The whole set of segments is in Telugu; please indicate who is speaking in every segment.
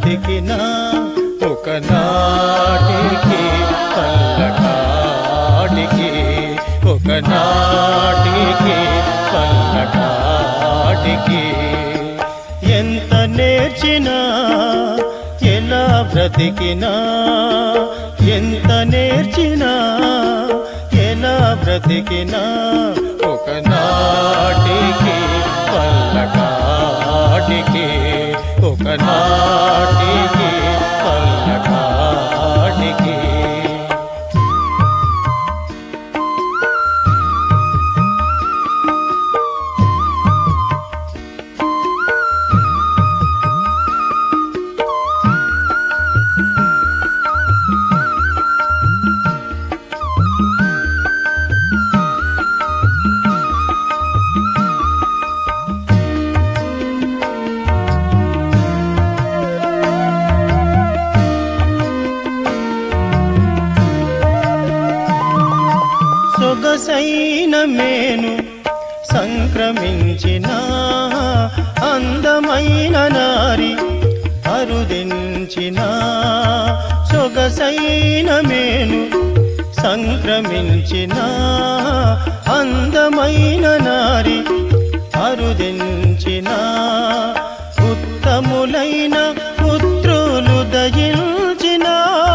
Speaker 1: బ్రతికినా ఒకనాటికి పల్లకాటికి ఒకనాటికి పల్లకాటికి ఎంత నేర్చినా ఎలా బ్రతికినా ఎంత నేర్చినా ఎలా బ్రతికినా ఒకనాటికి పల్లకాటికి ఒకనాటికి పల్లకాటికి సొగసైన మేను సంక్రమించిన అందమైన నారి అరుదించిన సొగసైన మేను సంక్రమించిన అందమైన నారి అరుదించిన ఉత్తములైన పుత్రులు దయించిన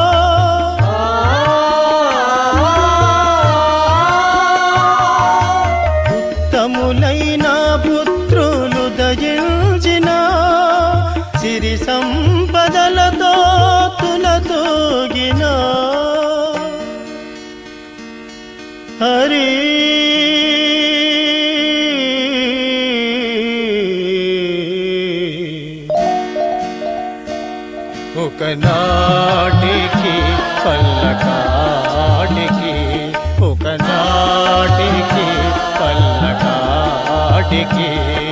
Speaker 1: ఉత్తములైన పుత్రులు దయించిన సిరి సంపదలతో తులతూగిన హరి ఒకనాటికి పల్లకాటికి ఒకనాటికి పల్లకాటికి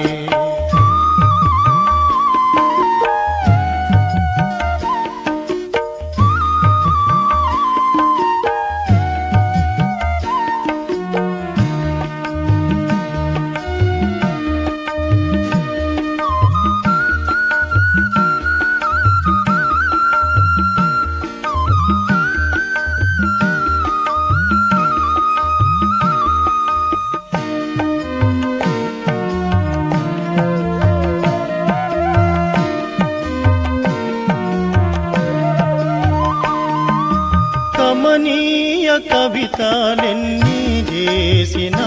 Speaker 1: కమనీయ కవితలెన్ని చేసినా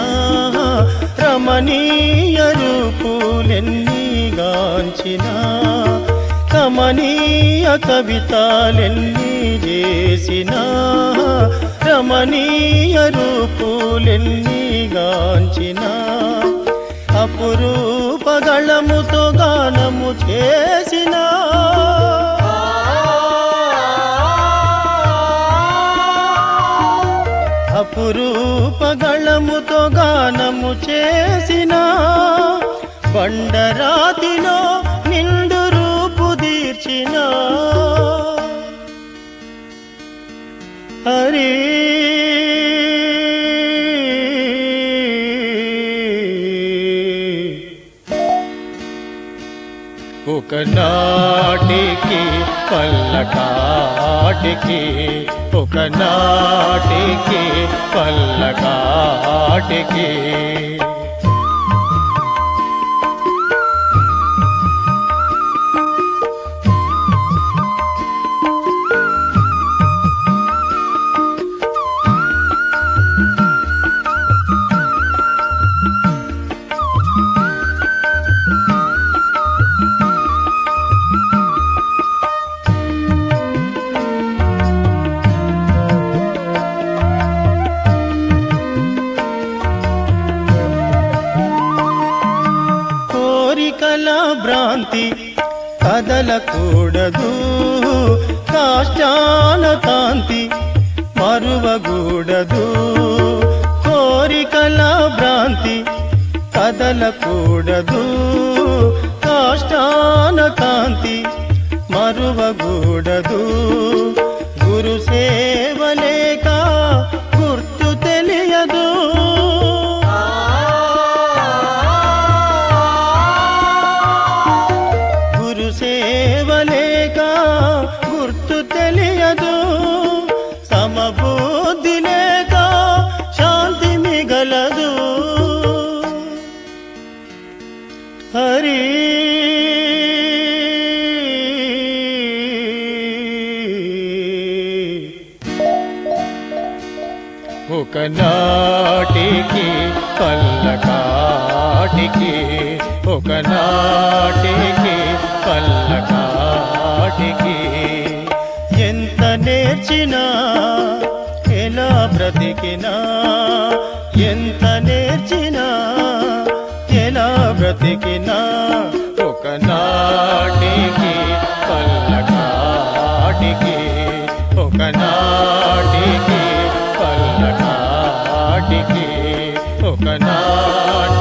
Speaker 1: రమణీయ రూపులెన్ని గాంచినా కమనీయ కవితలెన్ని చేసినా రమణీయ రూపులెన్ని గాంచినా అపురూపగళముతో గానము చేసినా అపురూపగళముతో గానము చేసిన బండరాతిలో నిండు రూపు తీర్చిన హరి ఒకనాటికి పల్లకాటికి ఒకనాటికి పల్లకాటికి కోరికల భ్రాంతి కదలకూడదు కాష్టాన కాంతి మరువగూడదు కోరికల భ్రాంతి కదలకూడదు కాష్టాన కాంతి మరువగూడదు గురు సేవలేక గుర్తు తెలియదు గురు సేవలేక తెలియదు సమబుద్ధి లేక శాంతి మిగలదు హరి ఒకనాటికి పల్లకాటికి ఒకనాటికి పల్లకాటికి ఎంత నేర్చినా ఎలా బ్రతికినా ఎంత నేర్చినా ఎలా బ్రతికినా ఒకనాటికి పల్లకాటికి ఒకనాటికి పల్లకాటికి ఒకనాటికి